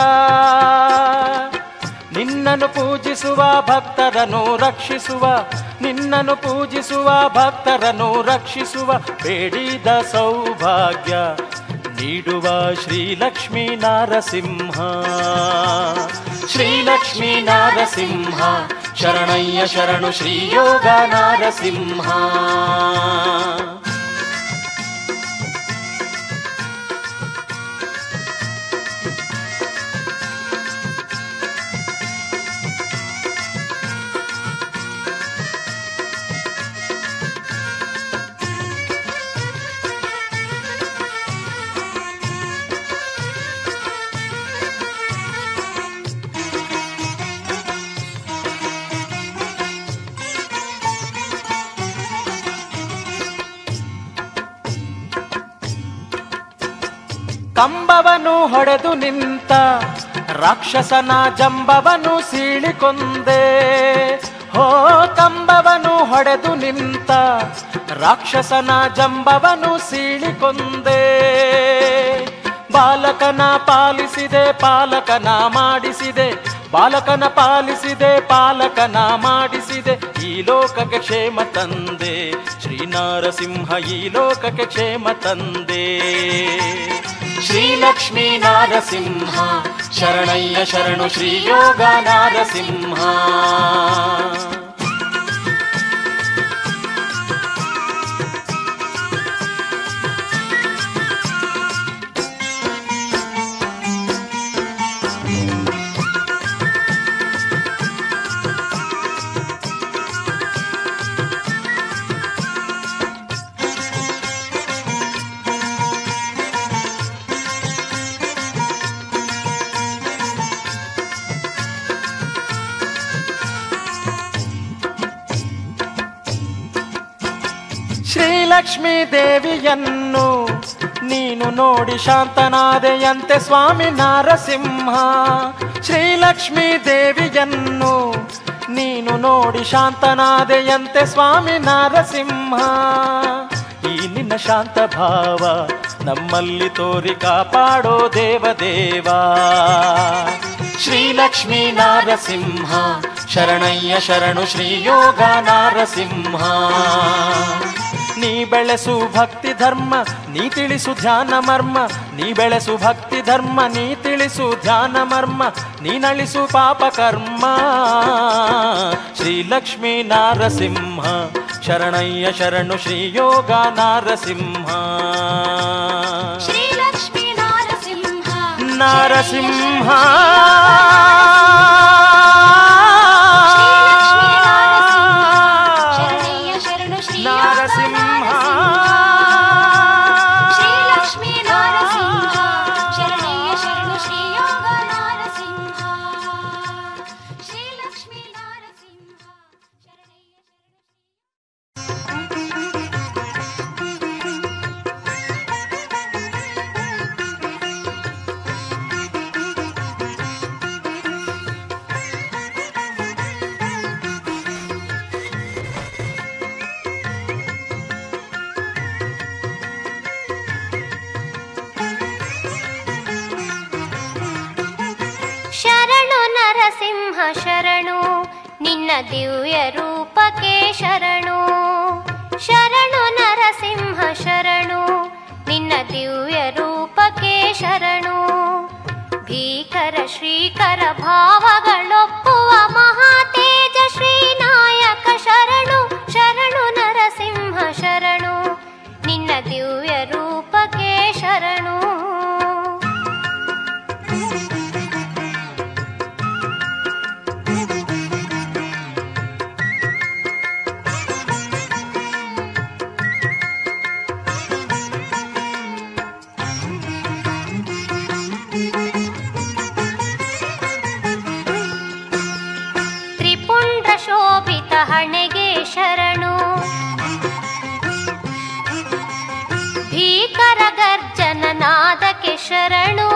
ನಿನ್ನನ್ನು ಪೂಜಿಸುವ ಭಕ್ತರನ್ನು ರಕ್ಷಿಸುವ ನಿನ್ನನ್ನು ಪೂಜಿಸುವ ಭಕ್ತರನ್ನು ರಕ್ಷಿಸುವ ಬೇಡಿದ ಸೌಭಾಗ್ಯ ನೀಡುವ ಶ್ರೀಲಕ್ಷ್ಮೀ ನಾರಸಿಂಹ ಶ್ರೀಲಕ್ಷ್ಮೀ ನಾರಸಿಂಹ ಶರಣಯ್ಯ ಶರಣು ಶ್ರೀ ಯೋಗ ನಾರಸಿಂಹ ಕಂಬವನು ಹೊಡೆದು ನಿಂತ ರಾಕ್ಷಸನ ಜಂಬವನು ಸೀಳಿಕೊಂದೆ ಹೋ ಕಂಬವನು ಹೊಡೆದು ನಿಂತ ರಾಕ್ಷಸನ ಜಂಬವನು ಸೀಳಿಕೊಂದೆ ಬಾಲಕನ ಪಾಲಿಸಿದೆ ಪಾಲಕನ ಮಾಡಿಸಿದೆ ಬಾಲಕನ ಪಾಲಿಸಿದೆ ಪಾಲಕನ ಮಾಡಿಸಿದೆ ಈ ಲೋಕಕ್ಕೆ ಕ್ಷೇಮ ತಂದೆ ಶ್ರೀನಾರಸಿಂಹ ಈ ಲೋಕಕ್ಕೆ ಕ್ಷೇಮ ತಂದೆ ಶ್ರೀಲಕ್ಷ್ಮೀ ನಾರಸಿಂಹ ಶರಣಯ್ಯ ಶರಣು ಶ್ರೀ ಯೋಗ ನಾರಸಿಂಹ ಶ್ರೀಲಕ್ಷ್ಮೀ ದೇವಿಯನ್ನು ನೀನು ನೋಡಿ ಶಾಂತನಾದೆಯಂತೆ ಸ್ವಾಮಿ ನಾರಸಿಂಹ ಶ್ರೀಲಕ್ಷ್ಮೀ ದೇವಿಯನ್ನು ನೀನು ನೋಡಿ ಶಾಂತನಾದೆಯಂತೆ ಸ್ವಾಮಿ ನಾರಸಿಂಹ ಈ ನಿನ್ನ ಶಾಂತ ಭಾವ ನಮ್ಮಲ್ಲಿ ತೋರಿ ಕಾಪಾಡೋ ದೇವದೇವ ಶ್ರೀಲಕ್ಷ್ಮೀ ನಾರಸಿಂಹ ಶರಣಯ್ಯ ಶರಣು ಶ್ರೀ ಯೋಗ ನಾರಸಿಂಹ ನೀ ಬೆಳೆಸು ಭಕ್ತಿ ಧರ್ಮ ನೀ ತಿಳಿಸು ಧ್ಯಾನ ಮರ್ಮ ನೀ ಬೆಳೆಸು ಭಕ್ತಿ ಧರ್ಮ ನೀ ತಿಳಿಸು ಧ್ಯಾನ ಮರ್ಮ ನೀ ನಳಿಸು ಪಾಪ ಕರ್ಮ ಶ್ರೀಲಕ್ಷ್ಮೀ ನಾರಸಿಂಹ ಶರಣಯ್ಯ ಶರಣು ಶ್ರೀ ಯೋಗ ನಾರಸಿಂಹ ಶ್ರೀಲಕ್ಷ್ಮೀ ನಾರಸಿಂಹ ನಾರಸಿಂಹ ಶರಣಯ್ಯ ಶರಣು ಶ್ರೀ ನಾರಸಿಂಹ ಶ್ರೀಲಕ್ಷ್ಮೀ ನಾರಸಿಂಹ ಶರಣಯ್ಯ ಶರಣು ಶ್ರೀ ಯೋಗ ನಾರಸಿಂಹ ಶ್ರೀಲಕ್ಷ್ಮೀ ನಾರಸಿಂಹ ಶರಣಯ್ಯ ಶರಣು ಶರಣು ನರಸಿಂಹ ಶರಣು ನಿನ್ನ ದಿವ್ಯ ರೂಪಕ್ಕೆ ಶರಣು ಶರಣು ನರಸಿಂಹ ಶರಣು ನಿನ್ನ ದಿವ್ಯ ರೂಪಕ್ಕೆ ಶರಣು ಶ್ರೀಕರ ಭಾವಗಳೊಪ್ಪುವ ಮಹಾತೇಜ ಶ್ರೀನಾಯಕ ಶರಣು ಶರಣು ನರಸಿಂಹ ಶರಣು ನಿನ್ನ ದಿವ್ಯ ರೂಪಕ್ಕೆ ಶರಣು ತ್ರಿಪುಂಡ್ರ ಶೋಭಿತ ಹಣೆಗೆ ಶರಣು ಭೀಕರ ಗರ್ಜನ ನಾದಕ್ಕೆ ಶರಣು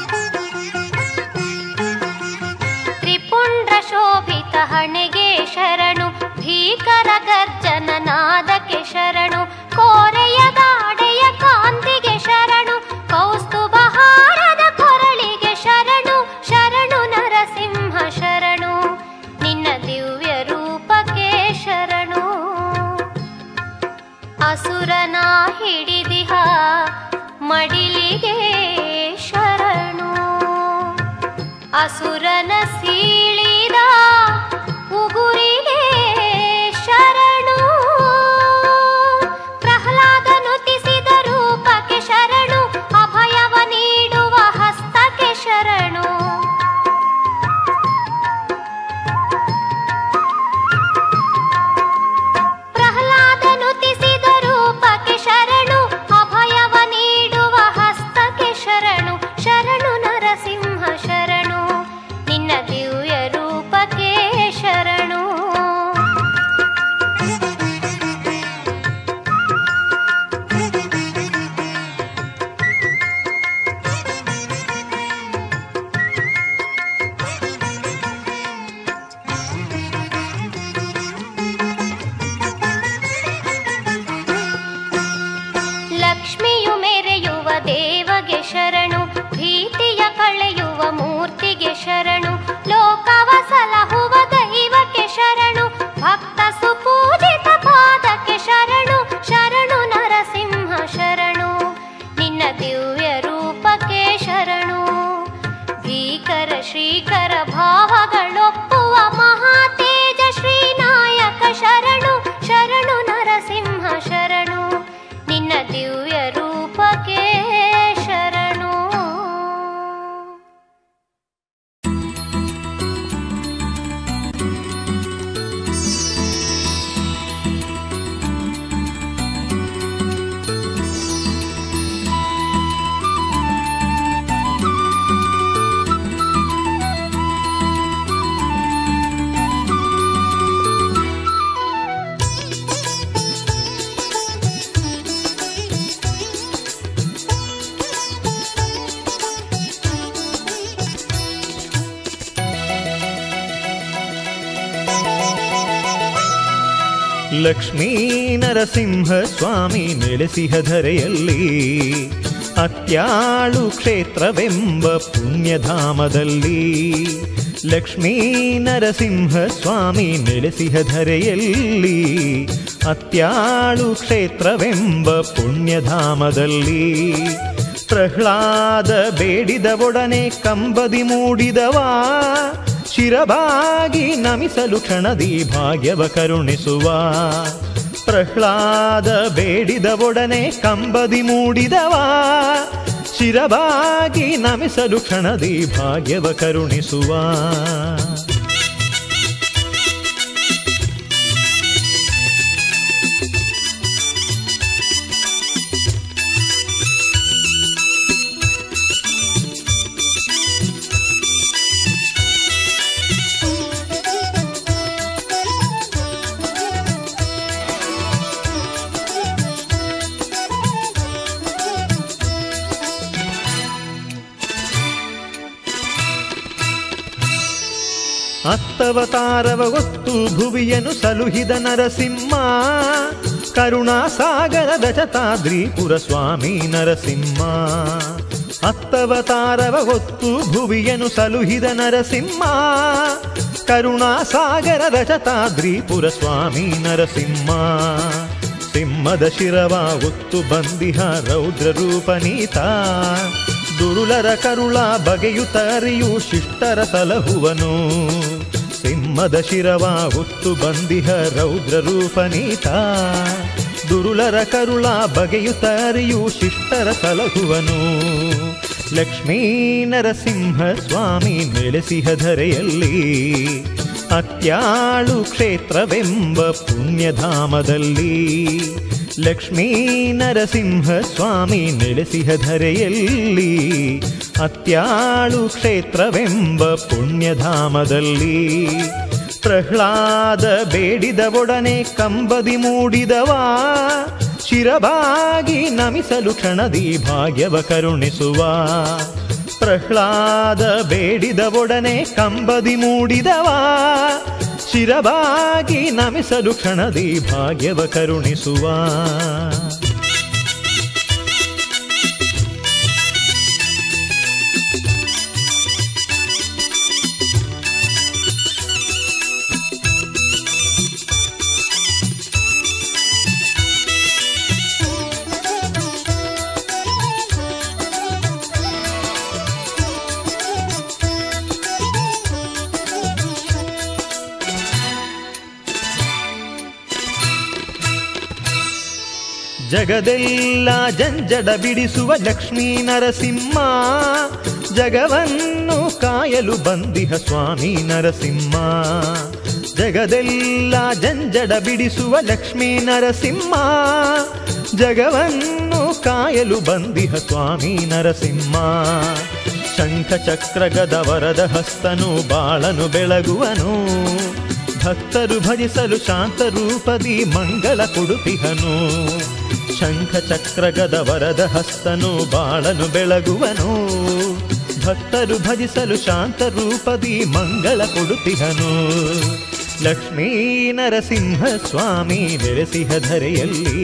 ತ್ರಿಪುಂಡ್ರ ಶೋಭಿತ ಹಣೆಗೆ ಶರಣು ಭೀಕರ ಗರ್ಜನ ನಾದಕ್ಕೆ ಶರಣು ಕೋರೆಯ ದಾಡೆಯ ಕಾಂತಿಗೆ ಶರಣು ಕೌಸ್ತುಭಹಾರದ ಕೊರಳಿಗೆ ಶರಣು ಶರಣು ನರಸಿಂಹ ಶರಣು ನಿನ್ನ ದಿವ್ಯ ರೂಪಕ್ಕೆ ಶರಣು ಅಸುರನ ಹಿಡಿದಿಹ ಮಡಿಲಿಗೆ ಶರಣು ಅಸುರನ ಸೀಳಿದ ಉಗುರಿಗೆ ಶರಣು ಪ್ರಹ್ಲಾದನು ತಿಸಿದ ರೂಪಕ್ಕೆ ಶರಣು ಅಭಯವ ನೀಡುವ ಹಸ್ತಕ್ಕೆ ಶರಣು ಪ್ರಹ್ಲಾದನು ತಿಸಿದ ರೂಪಕ್ಕೆ ಶರಣು ಅಭಯವ ನೀಡುವ ಹಸ್ತಕ್ಕೆ ಶರಣು ಶರಣು ನರಸಿಂಹ ಶರಣು ನಿನ್ನ ದಿವ್ಯ ರೂಪಕ್ಕೆ ಶರಣು ಲಕ್ಷ್ಮಿಯು ಮೆರೆಯುವ ದೇವಗೆ ಶರಣು ಭೀತಿಯ ಕಳೆಯುವ ಮೂರ್ತಿಗೆ ಶರಣು ಲೋಕವ ಸಲಹುವ ದೈವಕ್ಕೆ ಶರಣು ಭಕ್ತ ಸುಪೂಜಿತ ಪಾದಕ್ಕೆ ಶರಣು ಶರಣು ನರಸಿಂಹ ಶರಣು ನಿನ್ನ ದಿವ್ಯ ರೂಪಕ್ಕೆ ಶರಣು ಭೀಕರ ಶ್ರೀಕರ ಭಾವಗಳೊಪ್ಪುವ ಮಹಾತೇಜ ಶ್ರೀನಾಯಕ ಶರಣು ಶರಣು ನರಸಿಂಹ ಶರಣು ನಿನ್ನ ದಿವ್ಯ ರೂಪಕ್ಕೆ ಶರಣು ಲಕ್ಷ್ಮೀ ನರಸಿಂಹ ಸ್ವಾಮಿ ನೆಲೆಸಿಹ ಧರೆಯಲ್ಲಿ ಅತ್ಯಾಳು ಕ್ಷೇತ್ರವೆಂಬ ಪುಣ್ಯಧಾಮದಲ್ಲಿ ಲಕ್ಷ್ಮೀ ನರಸಿಂಹ ಸ್ವಾಮಿ ನೆಲೆಸಿಹ ಧರೆಯಲ್ಲಿ ಅತ್ಯಾಳು ಕ್ಷೇತ್ರವೆಂಬ ಪುಣ್ಯಧಾಮದಲ್ಲಿ ಪ್ರಹ್ಲಾದ ಬೇಡಿದ ಒಡನೆ ಕಂಬದಿ ಮೂಡಿದವಾ ಶಿರಬಾಗಿ ನಮಿಸಲು ಕ್ಷಣದಿ ಭಾಗ್ಯವ ಕರುಣಿಸುವ ಪ್ರಹ್ಲಾದ ಬೇಡಿದ ಒಡನೆ ಕಂಬದಿ ಮೂಡಿದವಾ ಶಿರಬಾಗಿ ನಮಿಸಲು ಕ್ಷಣದಿ ಭಾಗ್ಯವ ಕರುಣಿಸುವ ಅತ್ತವತಾರವ ಗೊತ್ತು ಭುವಿಯನು ಸಲುಹಿದ ನರಸಿಂಹ ಕರುಣಾಸಾಗರದ ಶತಾದ್ರಿಪುರ ಸ್ವಾಮಿ ನರಸಿಂಹ ಅತ್ತವತಾರವ ಗೊತ್ತು ಭುವಿಯನು ಸಲುಹಿದ ನರಸಿಂಹ ಕರುಣಾಸಾಗರದ ಶತಾದ್ರಿಪುರ ಸ್ವಾಮಿ ನರಸಿಂಹ ಸಿಂಹದ ಶಿರವ ಒತ್ತು ಬಂದಿಹ ರೌದ್ರ ರೂಪನೀತ ದುರುಳರ ಕರುಳ ಬಗೆಯುತ ಅರಿಯು ಶಿಷ್ಟರ ಸಲಹುವನು ಸಿಂಹದ ಶಿರವ ಹೊತ್ತು ಬಂದಿಹ ರೌದ್ರ ರೂಪನೀತ ದುರುಳರ ಕರುಳ ಬಗೆಯುತ ಅರಿಯು ಶಿಷ್ಟರ ಸಲಹುವನು ಲಕ್ಷ್ಮೀ ನರಸಿಂಹ ಸ್ವಾಮಿ ನೆಲೆಸಿಹ ಧರೆಯಲ್ಲಿ ಅತ್ಯಾಳು ಕ್ಷೇತ್ರವೆಂಬ ಪುಣ್ಯಧಾಮದಲ್ಲಿ ಲಕ್ಷ್ಮೀ ನರಸಿಂಹ ಸ್ವಾಮಿ ನೆಲೆಸಿಹ ಧರೆಯಲ್ಲಿ ಅತ್ಯಾಳು ಕ್ಷೇತ್ರವೆಂಬ ಪುಣ್ಯಧಾಮದಲ್ಲಿ ಪ್ರಹ್ಲಾದ ಬೇಡಿದ ಒಡನೆ ಕಂಬದಿ ಮೂಡಿದವಾ ಶಿರಬಾಗಿ ನಮಿಸಲು ಕ್ಷಣದಿ ಭಾಗ್ಯವ ಕರುಣಿಸುವ ಪ್ರಹ್ಲಾದ ಬೇಡಿದ ಒಡನೆ ಕಂಬದಿ ಮೂಡಿದವಾ ಶಿರಬಾಗಿ ನಮಿಸಲು ಕ್ಷಣದಿ ಭಾಗ್ಯವ ಕರುಣಿಸುವ ಜಗದೆಲ್ಲ ಜಂಜಡ ಬಿಡಿಸುವ ಲಕ್ಷ್ಮೀ ನರಸಿಂಹ ಜಗವನ್ನು ಕಾಯಲು ಬಂದಿಹ ಸ್ವಾಮಿ ನರಸಿಂಹ ಜಗದೆಲ್ಲ ಜಂಜಡ ಬಿಡಿಸುವ ಲಕ್ಷ್ಮೀ ನರಸಿಂಹ ಜಗವನ್ನು ಕಾಯಲು ಬಂದಿಹ ಸ್ವಾಮಿ ನರಸಿಂಹ ಶಂಖ ಚಕ್ರ ಗದ ವರದ ಹಸ್ತನು ಬಾಳನು ಬೆಳಗುವನು ಭಕ್ತರು ಭಜಿಸಲು ಶಾಂತ ರೂಪದಿ ಮಂಗಳ ಕೊಡುತಿಹನು ಶಂಖ ಚಕ್ರ ಗದ ವರದ ಹಸ್ತನು ಬಾಳನು ಬೆಳಗುವನು ಭಕ್ತರು ಭಜಿಸಲು ಶಾಂತ ರೂಪದಿ ಮಂಗಳ ಕೊಡುತಿಹನು ಲಕ್ಷ್ಮೀ ನರಸಿಂಹ ಸ್ವಾಮಿ ನೆಲೆಸಿಹ ಧರೆಯಲ್ಲಿ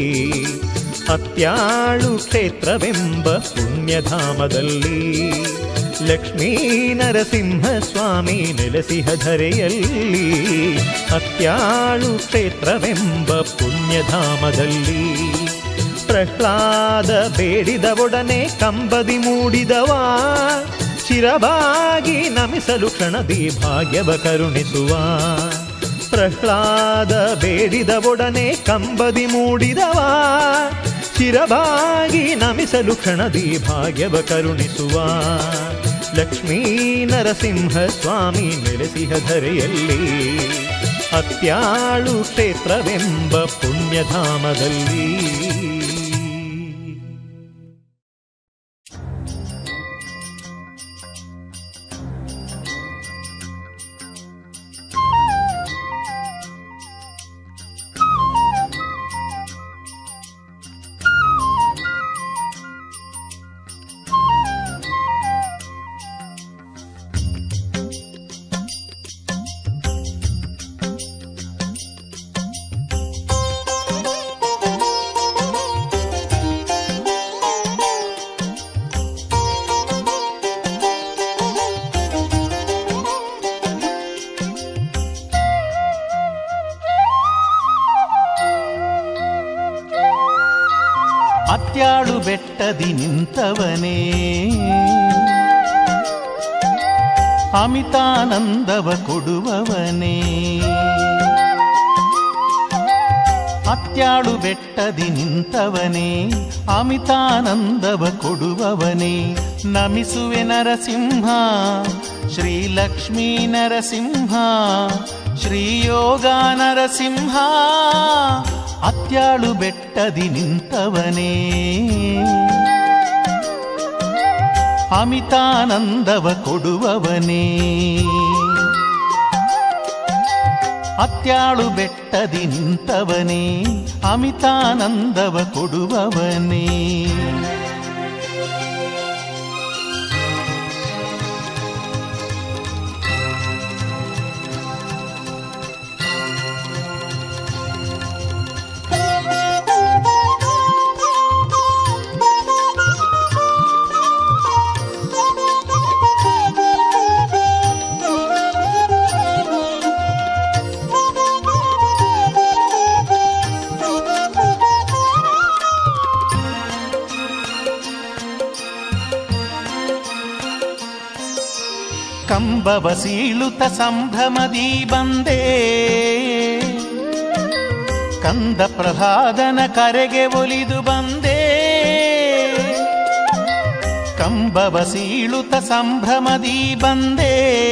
ಅತ್ಯಾಳು ಕ್ಷೇತ್ರವೆಂಬ ಪುಣ್ಯಧಾಮದಲ್ಲಿ ಲಕ್ಷ್ಮೀ ನರಸಿಂಹ ಸ್ವಾಮಿ ನೆಲೆಸಿಹ ಧರೆಯಲ್ಲಿ ಅತ್ಯಾಳು ಕ್ಷೇತ್ರವೆಂಬ ಪುಣ್ಯಧಾಮದಲ್ಲಿ ಪ್ರಹ್ಲಾದ ಬೇಡಿದ ಒಡನೆ ಕಂಬದಿ ಮೂಡಿದವಾ ಶಿರಬಾಗಿ ನಮಿಸಲು ಕ್ಷಣದಿ ಭಾಗ್ಯವ ಕರುಣಿಸುವ ಪ್ರಹ್ಲಾದ ಬೇಡಿದ ಒಡನೆ ಕಂಬದಿ ಮೂಡಿದವಾ ಶಿರಬಾಗಿ ನಮಿಸಲು ಕ್ಷಣದಿ ಭಾಗ್ಯವ ಕರುಣಿಸುವ ಲಕ್ಷ್ಮೀ ನರಸಿಂಹ ಸ್ವಾಮಿ ನೆಲೆಸಿಹ ಧರೆಯಲ್ಲಿ ಅತ್ಯಾಳು ಕ್ಷೇತ್ರವೆಂಬ ಪುಣ್ಯಧಾಮದಲ್ಲಿ ಅತ್ಯಾಳು ಬೆಟ್ಟದಿ ನಿಂತವನೇ ಅಮಿತಾನಂದವ ಕೊಡುವವನೇ ಅತ್ಯಾಳು ಬೆಟ್ಟದಿ ನಿಂತವನೇ ಅಮಿತಾನಂದವ ಕೊಡುವವನೇ ನಮಿಸುವೆ ನರಸಿಂಹ ಶ್ರೀ ಲಕ್ಷ್ಮೀ ನರಸಿಂಹ ಶ್ರೀ ಯೋಗ ನರಸಿಂಹ ಅತ್ಯಾಳು ಬೆಟ್ಟದಿ ನಿಂತವನೇ ಅಮಿತಾನಂದವ ಕೊಡುವವನೇ ಅತ್ಯಾಳು ಬೆಟ್ಟದಿ ನಿಂತವನೇ ಅಮಿತಾನಂದವ ಕೊಡುವವನೇ ಕಂಬವ ಸೀಳುತ್ತ ಸಂಭ್ರಮದಿ ಬಂದೆ ಕಂದ ಪ್ರಹ್ಲಾದನ ಕರೆಗೆ ಒಲಿದು ಬಂದೆ ಕಂಬವ ಸೀಳುತ್ತ ಸಂಭ್ರಮದಿ ಬಂದೆ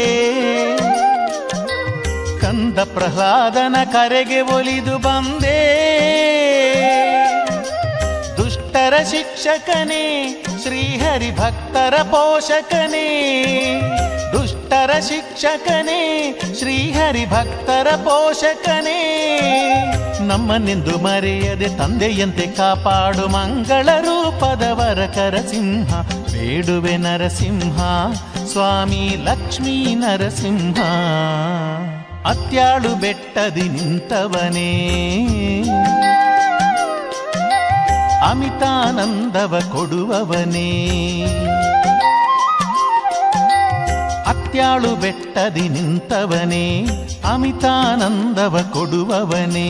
ಕಂದ ಪ್ರಹ್ಲಾದನ ಕರೆಗೆ ಒಲಿದು ಬಂದೆ ದುಷ್ಟರ ಶಿಕ್ಷಕನೇ ಶ್ರೀಹರಿ ಭಕ್ತರ ಪೋಷಕನೇ ದುಷ್ಟರ ಶಿಕ್ಷಕನೇ ಶ್ರೀಹರಿ ಭಕ್ತರ ಪೋಷಕನೇ ನಮ್ಮನ್ನೆಂದು ಮರೆಯದೆ ತಂದೆಯಂತೆ ಕಾಪಾಡು ಮಂಗಳ ರೂಪದವರ ಕರಸಿಂಹ ಬೇಡುವೆ ನರಸಿಂಹ ಸ್ವಾಮಿ ಲಕ್ಷ್ಮೀ ನರಸಿಂಹ ಅತ್ಯಾಳು ಬೆಟ್ಟದಿ ನಿಂತವನೇ ಅಮಿತಾನಂದವ ಕೊಡುವವನೇ ಅತ್ಯಾಳು ಬೆಟ್ಟದಿ ನಿಂತವನೇ ಅಮಿತಾನಂದವ ಕೊಡುವವನೇ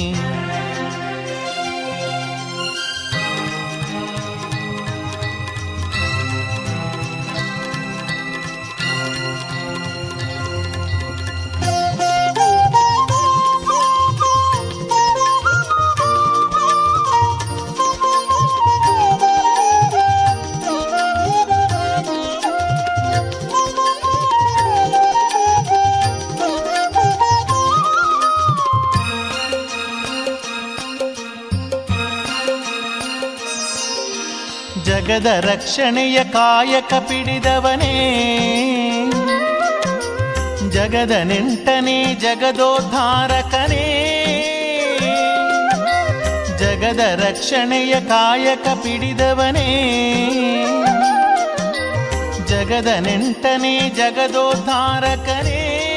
ಜಗದ ರಕ್ಷಣೆಯ ಕಾಯಕ ಪಿಡಿದವನೇ ಜಗದ ನೆಂಟನೇ ಜಗದೋದ್ಧಾರಕನೇ ಜಗದ ರಕ್ಷಣೆಯ ಕಾಯಕ ಪಿಡಿದವನೇ ಜಗದ ನೆಂಟನೇ ಜಗದೋದ್ಧಾರಕನೇ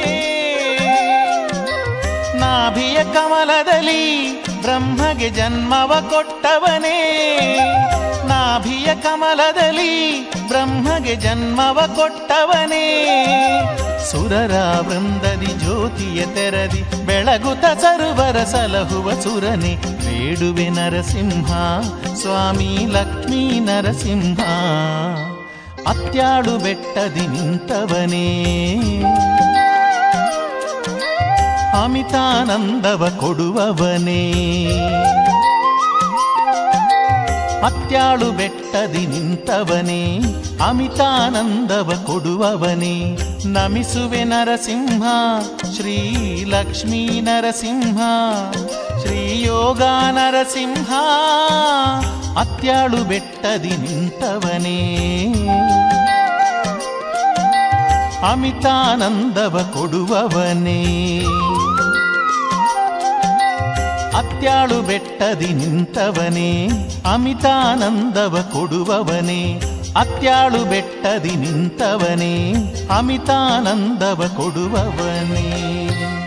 ನಾಭಿಯ ಕಮಲದಲ್ಲಿ ಬ್ರಹ್ಮಗೆ ಜನ್ಮವ ಕೊಟ್ಟವನೇ ನಾಭಿಯ ಕಮಲದಲ್ಲಿ ಬ್ರಹ್ಮಗೆ ಜನ್ಮವ ಕೊಟ್ಟವನೇ ಸುರರ ವೃಂದದಿ ಜ್ಯೋತಿಯ ತೆರದಿ ಬೆಳಗುತ್ತ ಸರ್ವರ ಸಲಹುವ ಸುರನೆ ಬೇಡುವೆ ನರಸಿಂಹ ಸ್ವಾಮಿ ಲಕ್ಷ್ಮೀ ನರಸಿಂಹ ಅತ್ಯಾಳು ಬೆಟ್ಟದಿ ನಿಂತವನೇ ಅಮಿತಾನಂದವ ಕೊಡುವವನೇ ಅತ್ಯಾಳು ಬೆಟ್ಟದಿ ನಿಂತವನೇ ಅಮಿತಾನಂದವ ಕೊಡುವವನೇ ನಮಿಸುವೆ ನರಸಿಂಹ ಶ್ರೀ ಲಕ್ಷ್ಮೀ ನರಸಿಂಹ ಶ್ರೀ ಯೋಗ ನರಸಿಂಹ ಅತ್ಯಾಳು ಬೆಟ್ಟದಿ ನಿಂತವನೇ ಅಮಿತಾನಂದವ ಕೊಡುವವನೇ ಅತ್ಯಾಳು ಬೆಟ್ಟದಿ ನಿಂತವನೇ ಅಮಿತಾನಂದವ ಕೊಡುವವನೇ ಅತ್ಯಾಳು ಬೆಟ್ಟದಿ ನಿಂತವನೇ ಅಮಿತಾನಂದವ ಕೊಡುವವನೇ